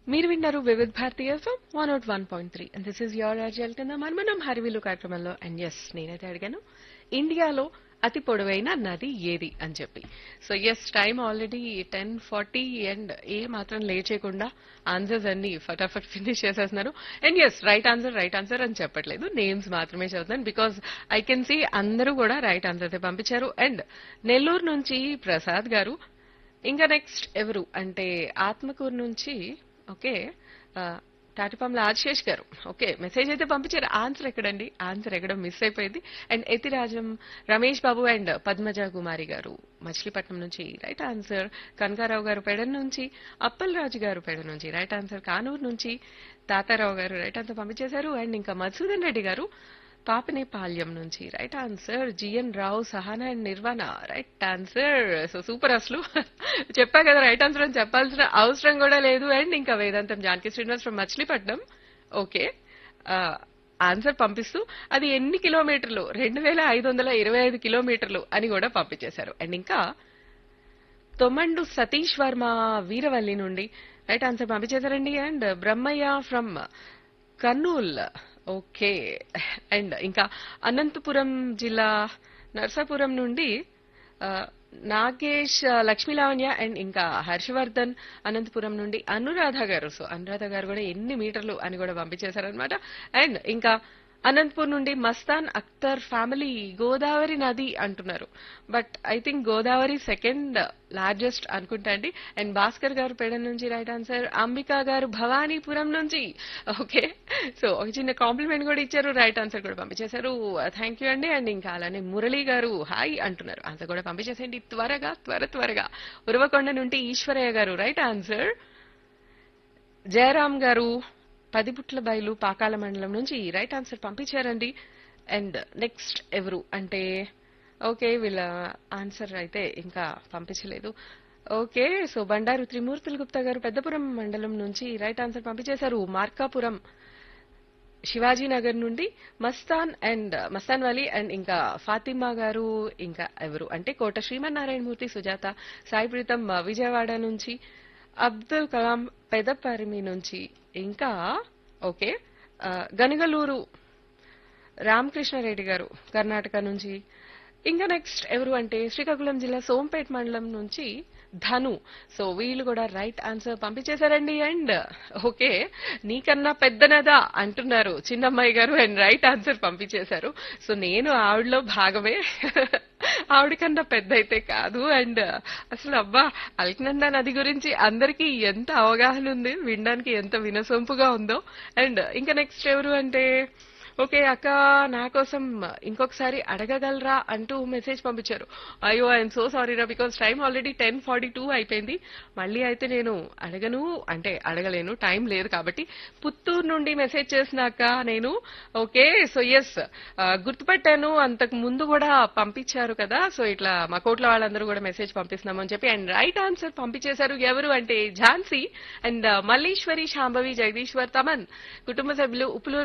మీరు విన్నారు Vividh Bharati FM one out one point three and this is your అర్జల్ కింద మరి మనం హరివిలు కార్యక్రమంలో అండ్ ఎస్ నేనైతే అడిగాను ఇండియాలో అతి పొడవైన నది ఏది అని చెప్పి so yes time already ten forty and ఏ మాత్రం లేచేయకుండా ఆన్సర్స్ అన్ని ఫటాఫట్ ఫినిష్ చేసేస్తున్నారు and yes right answer right answer అని చెప్పట్లేదు నేమ్స్ మాత్రమే చదువుతాను బికాస్ ఐ కెన్ సీ అందరూ కూడా రైట్ ఆన్సర్ పంపించారు అండ్ నెల్లూరు నుంచి ప్రసాద్ గారు ఇంకా నెక్స్ట్ ఎవరు అంటే ఆత్మకూరు నుంచి ఓకే ఆ, తాటిపాముల ఆశేష్ గారు ఓకే మెసేజ్ అయితే పంపించారు ఆన్సర్ ఎక్కడండి ఆన్సర్ ఎక్కడ మిస్ అయిపోయింది అండ్ ఎతిరాజం రమేష్ బాబు అండ్ పద్మజ కుమారి గారు మచిలీపట్నం నుంచి రైట్ ఆన్సర్ కనకారావు గారు పెడన్ నుంచి అప్పల్ రాజు గారు పెడ నుంచి రైట్ ఆన్సర్ కానూరు నుంచి తాతారావు గారు రైట్ ఆన్సర్ పంపించేశారు అండ్ ఇంకా మధుసూదన్ రెడ్డి గారు పాపనేపాల్యం నుంచి right answer G N Rao Sahana and Nirvana right answer so super అసలు చెప్పా కదా రైట్ ఆన్సర్ అని చెప్పాల్సిన అవసరం కూడా లేదు అండ్ ఇంకా Vedantam Janaki Srinivas from Machilipatnam okay answer పంపిస్తూ అది ఎన్ని కిలోమీటర్లు రెండు వేల ఐదు వందల ఇరవై ఐదు కిలోమీటర్లు అని కూడా పంపించేశారు అండ్ ఇంకా తొమ్మండు సతీష్ వర్మ వీరవల్లి నుండి రైట్ ఆన్సర్ పంపించేశారండి and Brahmayya from Kurnool okay and ఇంకా అనంతపురం జిల్లా నర్సాపురం నుండి ఆ, నాగేష్ ఆ, లక్ష్మీ లావణ్య అండ్ ఇంకా హర్షవర్ధన్ అనంతపురం నుండి అనురాధ గారు సో అనురాధ గారు కూడా ఎన్ని మీటర్లు అని కూడా పంపించేశారనమాట అండ్ ఇంకా అనంతపూర్ నుండి మస్తాన్ అఖ్తర్ ఫ్యామిలీ గోదావరి నది అంటున్నారు but I think Godavari second largest అనుకుంటా అండి అండ్ భాస్కర్ గారు పేడ నుంచి రైట్ ఆన్సర్ అంబికా గారు భవానీపురం నుంచి ఓకే సో ఒక చిన్న కాంప్లిమెంట్ కూడా ఇచ్చారు రైట్ ఆన్సర్ కూడా పంపించేశారు థ్యాంక్ యూ అండి అండ్ ఇంకా అలానే మురళి గారు హాయ్ అంటున్నారు ఆన్సర్ కూడా పంపించేసేయండి త్వరగా త్వర త్వరగా ఉరవకొండ నుండి ఈశ్వరయ్య గారు రైట్ ఆన్సర్ జయరామ్ గారు పదిపుట్ల బయలు పాకాల మండలం నుంచి రైట్ ఆన్సర్ పంపించారండి అండ్ నెక్స్ట్ ఎవరు అంటే ఓకే వీళ్ళ ఆన్సర్ అయితే ఇంకా పంపించలేదు ఓకే సో బండారు త్రిమూర్తుల గుప్తా గారు పెద్దపురం మండలం నుంచి రైట్ ఆన్సర్ పంపించేశారు మార్కాపురం శివాజీ నగర్ నుండి మస్తాన్ అండ్ మస్తాన్ వాలి అండ్ ఇంకా ఫాతిమా గారు ఇంకా ఎవరు అంటే కోట శ్రీమన్నారాయణమూర్తి సుజాత సాయి ప్రీతం ఆ, విజయవాడ నుంచి అబ్దుల్ కలాం పెదపరిమి నుంచి ఇంకా ఓకే ఆ, గనుగలూరు రామకృష్ణారెడ్డి గారు కర్ణాటక నుంచి ఇంకా నెక్స్ట్ ఎవరు అంటే శ్రీకాకుళం జిల్లా సోంపేట్ మండలం నుంచి ధను సో వీళ్ళు కూడా రైట్ ఆన్సర్ పంపించేశారండి అండ్ ఓకే నీకన్నా పెద్దనదా అంటున్నారు చిన్నమ్మాయి గారు అండ్ రైట్ ఆన్సర్ పంపించేశారు సో నేను ఆవిడలో భాగమే ఆవిడ కన్నా పెద్ద అయితే కాదు అండ్ అసలు అబ్బా అల్కనంద నది గురించి అందరికీ ఎంత అవగాహన ఉంది వినడానికి ఎంత వినసొంపుగా ఉందో అండ్ ఇంకా నెక్స్ట్ ఎవరు అంటే ఓకే అక్క నా కోసం ఇంకొకసారి అడగగలరా అంటూ మెసేజ్ పంపించారు అయ్యో ఐఎమ్ సో సారీ రా because time already ten forty two అయిపోయింది మళ్ళీ అయితే నేను అడగను అంటే అడగలేను టైం లేదు కాబట్టి పుత్తూరు నుండి మెసేజ్ చేసినాక నేను ఓకే సో ఎస్ గుర్తుపట్టాను అంతకు ముందు కూడా పంపించారు కదా సో ఇట్లా మా కోట్ల వాళ్ళందరూ కూడా మెసేజ్ పంపిస్తున్నామని చెప్పి అండ్ రైట్ ఆన్సర్ పంపించేశారు ఎవరు అంటే ఝాన్సీ అండ్ మల్లీశ్వరి శాంభవి జగదీశ్వర్ తమన్ కుటుంబ సభ్యులు ఉప్పులూరు